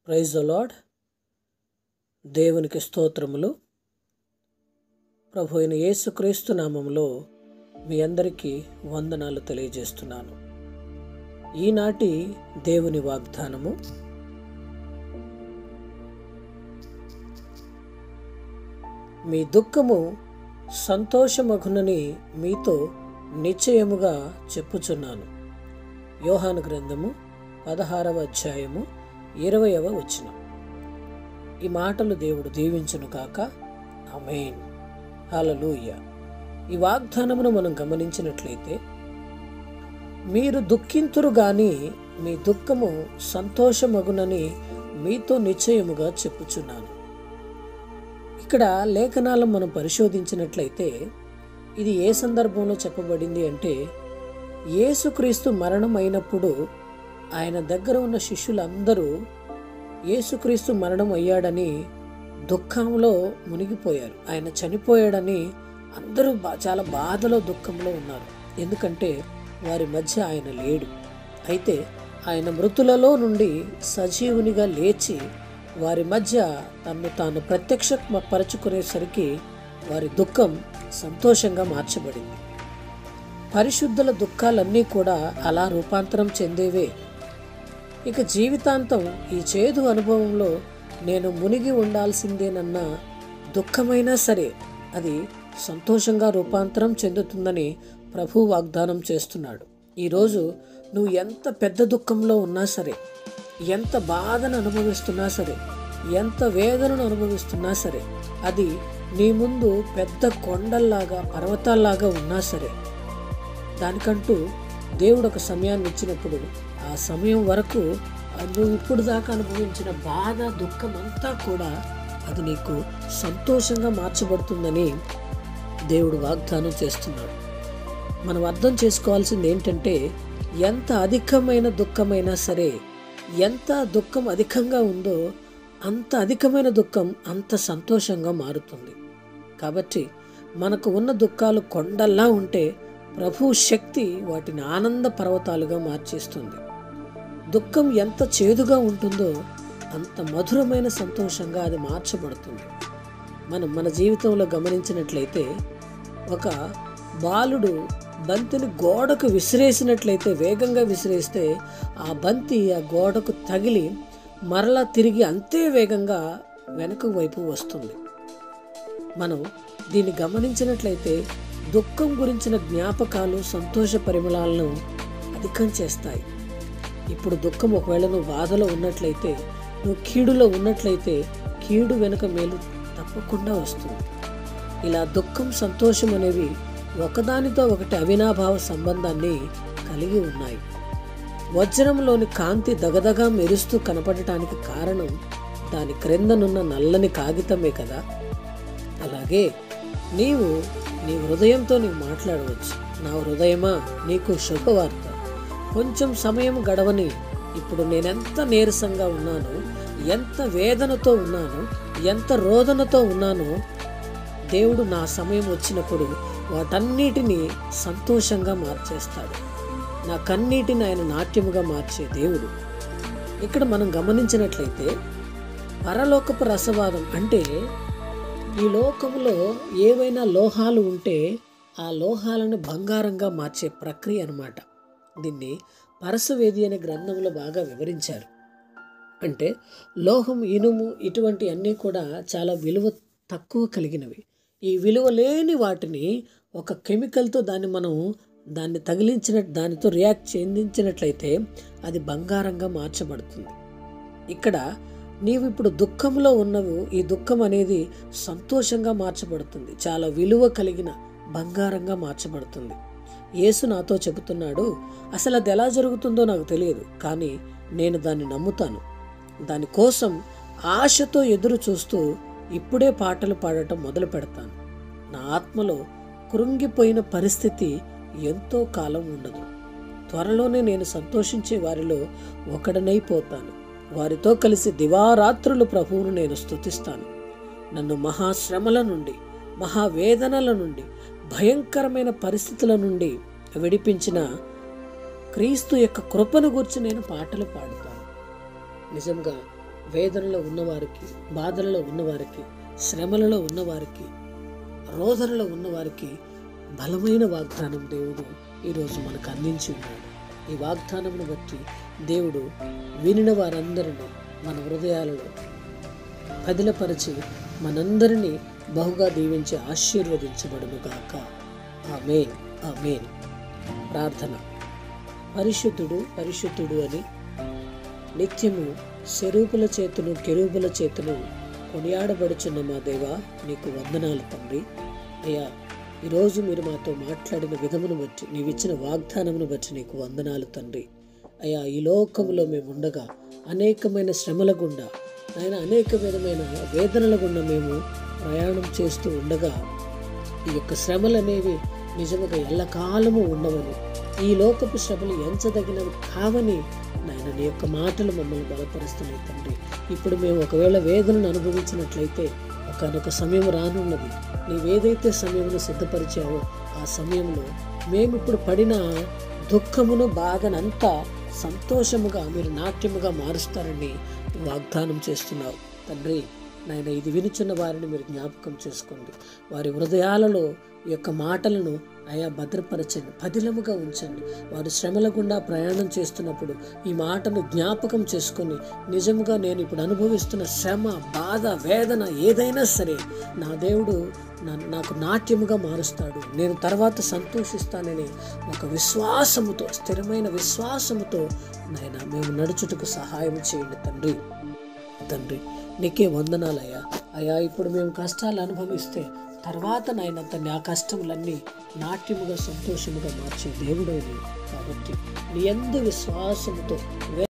Praise the lord దేవునికి స్తోత్రములు ప్రభు అయిన యేసుక్రీస్తు నామములో మీ అందరికీ వందనాలు తెలియజేస్తున్నాను ఈనాటి దేవుని వాగ్దానము మీ దుఃఖము సంతోషమగునని మీతో నిశ్చయముగా చెప్పుచున్నాను యోహాను గ్రంథము పదహారవ అధ్యాయము ఇరవయవ వచనం ఈ మాటలు దేవుడు దీవించును కాక అమేన్ హల్లెలూయ ఈ వాగ్దానమును మనం గమనించినట్లయితే మీరు దుఃఖింతురు గాని మీ దుఃఖము సంతోషమగునని మీతో నిశ్చయముగా చెప్పుచున్నాను ఇక్కడ లేఖనాలను మనం పరిశోధించినట్లయితే ఇది ఏ సందర్భంలో చెప్పబడింది అంటే యేసుక్రీస్తు మరణం అయినప్పుడు ఆయన దగ్గర ఉన్న శిష్యులందరూ యేసుక్రీస్తు మరణం అయ్యాడని దుఃఖంలో మునిగిపోయారు ఆయన చనిపోయాడని అందరూ బా- చాలా బాధలో దుఃఖంలో ఉన్నారు ఎందుకంటే వారి మధ్య ఆయన లేడు అయితే ఆయన మృతులలో నుండి సజీవునిగా లేచి వారి మధ్య తన్ను తాను ప్రత్యక్ష పరచుకునేసరికి వారి దుఃఖం సంతోషంగా మార్చబడింది పరిశుద్ధుల దుఃఖాలన్నీ కూడా అలా రూపాంతరం చెందేవే ఇక జీవితాంతం ఈ చేదు అనుభవంలో నేను మునిగి ఉండాల్సిందేనన్న దుఃఖమైనా సరే అది సంతోషంగా రూపాంతరం చెందుతుందని ప్రభు వాగ్దానం చేస్తున్నాడు ఈరోజు నువ్వు ఎంత పెద్ద దుఃఖంలో ఉన్నా సరే ఎంత బాధను అనుభవిస్తున్నా సరే ఎంత వేదనను అనుభవిస్తున్నా సరే అది నీ ముందు పెద్ద కొండల్లాగా పర్వతాల్లాగా ఉన్నా సరే దానికంటూ దేవుడు ఒక సమయాన్ని ఇచ్చినప్పుడు ఆ సమయం వరకు ఆ నువ్వు ఇప్పుడు దాకా అనుభవించిన బాధ దుఃఖం అంతా కూడా అది నీకు సంతోషంగా మార్చబడుతుందని దేవుడు వాగ్దానం చేస్తున్నాడు మనం అర్థం చేసుకోవాల్సింది ఏంటంటే ఎంత అధికమైన దుఃఖమైనా సరే ఎంత దుఃఖం అధికంగా ఉందో అంత అధికమైన దుఃఖం అంత సంతోషంగా మారుతుంది కాబట్టి మనకు ఉన్న దుఃఖాలు కొండల్లా ఉంటే ప్రభు శక్తి వాటిని ఆనంద పర్వతాలుగా మార్చేస్తుంది దుఃఖం ఎంత చేదుగా ఉంటుందో అంత మధురమైన సంతోషంగా అది మార్చబడుతుంది మనం మన జీవితంలో గమనించినట్లయితే ఒక బాలుడు బంతిని గోడకు విసిరేసినట్లయితే వేగంగా విసిరేస్తే ఆ బంతి ఆ గోడకు తగిలి మరలా తిరిగి అంతే వేగంగా వెనక వైపు వస్తుంది మనం దీన్ని గమనించినట్లయితే దుఃఖం గురించిన జ్ఞాపకాలు సంతోష పరిమళాలను అధికం చేస్తాయి ఇప్పుడు దుఃఖం ఒకవేళ నువ్వు బాధలో ఉన్నట్లయితే నువ్వు కీడులో ఉన్నట్లయితే కీడు వెనుక మేలు తప్పకుండా వస్తుంది ఇలా దుఃఖం సంతోషం అనేవి ఒకదానితో ఒకటి అవినాభావ సంబంధాన్ని కలిగి ఉన్నాయి వజ్రంలోని కాంతి దగదగా మెరుస్తూ కనపడటానికి కారణం దాని క్రిందనున్న నల్లని కాగితమే కదా అలాగే నీవు నీ హృదయంతో నీవు మాట్లాడవచ్చు నా హృదయమా నీకు శుభవార్త కొంచెం సమయం గడవని ఇప్పుడు నేనెంత నీరసంగా ఉన్నాను ఎంత వేదనతో ఉన్నాను ఎంత రోదనతో ఉన్నానో దేవుడు నా సమయం వచ్చినప్పుడు వాటన్నిటినీ సంతోషంగా మార్చేస్తాడు నా కన్నీటిని ఆయన నాట్యముగా మార్చే దేవుడు ఇక్కడ మనం గమనించినట్లయితే పరలోకపు రసవాదం అంటే ఈ లోకంలో ఏవైనా లోహాలు ఉంటే ఆ లోహాలను బంగారంగా మార్చే ప్రక్రియ అన్నమాట దీన్ని పరసవేది అనే గ్రంథంలో బాగా వివరించారు అంటే లోహం ఇనుము ఇటువంటి అన్నీ కూడా చాలా విలువ తక్కువ కలిగినవి ఈ విలువ లేని వాటిని ఒక కెమికల్తో దాన్ని మనం దాన్ని తగిలించిన దానితో రియాక్ట్ చెందించినట్లయితే అది బంగారంగా మార్చబడుతుంది ఇక్కడ నీవు ఇప్పుడు దుఃఖంలో ఉన్నవు ఈ దుఃఖం అనేది సంతోషంగా మార్చబడుతుంది చాలా విలువ కలిగిన బంగారంగా మార్చబడుతుంది యేసు నాతో చెబుతున్నాడు అసలు అది ఎలా జరుగుతుందో నాకు తెలియదు కానీ నేను దాన్ని నమ్ముతాను దానికోసం ఆశతో ఎదురు చూస్తూ ఇప్పుడే పాటలు పాడటం మొదలు పెడతాను నా ఆత్మలో కృంగిపోయిన పరిస్థితి ఎంతో కాలం ఉండదు త్వరలోనే నేను సంతోషించే వారిలో ఒకడనైపోతాను వారితో కలిసి దివారాత్రులు ప్రభువును నేను స్తుతిస్తాను నన్ను మహాశ్రమల నుండి మహావేదనల నుండి భయంకరమైన పరిస్థితుల నుండి విడిపించిన క్రీస్తు యొక్క కృపను గురించి నేను పాటలు పాడుతాను నిజంగా వేదనలో ఉన్నవారికి బాధలలో ఉన్నవారికి శ్రమలలో ఉన్నవారికి రోదనలో ఉన్నవారికి బలమైన వాగ్దానం దేవుడు ఈరోజు మనకు అందించి ఉన్నాడు ఈ వాగ్దానమును బట్టి దేవుడు వినిన వారందరినీ మన హృదయాలలో పదిలపరిచి మనందరినీ బహుగా దీవించి ఆశీర్వదించబడును గాక ఆమేన్ ఆమేన్ ప్రార్థన పరిశుద్ధుడు పరిశుద్ధుడు అని నిత్యము శరూపుల చేతును కెరూపుల చేతును కొనియాడబడుచున్న మా దేవా నీకు వందనాలు తండ్రి అయ్యా ఈరోజు మీరు మాతో మాట్లాడిన విధమును బట్టి నీవిచ్చిన వాగ్దానమును బట్టి నీకు వందనాలు తండ్రి అయ్యా ఈ లోకంలో మేము ఉండగా అనేకమైన శ్రమల గుండా ఆయన అనేక విధమైన వేదనల గుండా మేము ప్రయాణం చేస్తూ ఉండగా ఈ యొక్క శ్రమలు అనేవి నిజముగా ఎల్లకాలము ఉండవని ఈ లోకపు శ్రమలు ఎంచదగినవి కావని నాయన నీ యొక్క మాటలు మమ్మల్ని బలపరుస్తున్నాయి తండ్రి ఇప్పుడు మేము ఒకవేళ వేదనను అనుభవించినట్లయితే ఒకనొక సమయం రానున్నది నీవేదైతే సమయంలో సిద్ధపరిచావో ఆ సమయంలో మేము ఇప్పుడు పడిన దుఃఖమును బాధనంతా సంతోషముగా మీరు నాట్యముగా మారుస్తారని వాగ్దానం చేస్తున్నావు తండ్రి నాయన ఇది వినుచున్న వారిని మీరు జ్ఞాపకం చేసుకోండి వారి హృదయాలలో ఈ యొక్క మాటలను అయా భద్రపరచండి పదిలముగా ఉంచండి వారు శ్రమల గుండా ప్రయాణం చేస్తున్నప్పుడు ఈ మాటను జ్ఞాపకం చేసుకొని నిజముగా నేను ఇప్పుడు అనుభవిస్తున్న శ్రమ బాధ వేదన ఏదైనా సరే నా దేవుడు నా- నాకు నాట్యముగా మారుస్తాడు నేను తర్వాత సంతోషిస్తానని ఒక విశ్వాసముతో స్థిరమైన విశ్వాసముతో నాయన మేము నడుచుటకు సహాయం చేయండి తండ్రి తండ్రి నీకే వందనాలయ్యా అయ్యా ఇప్పుడు మేము కష్టాలు అనుభవిస్తే తర్వాత నాయన తండ్రి ఆ కష్టములన్నీ నాట్యముగా సంతోషముగా మార్చే దేవుడే నీవు. కాబట్టి నీ ఎందు విశ్వాసముతో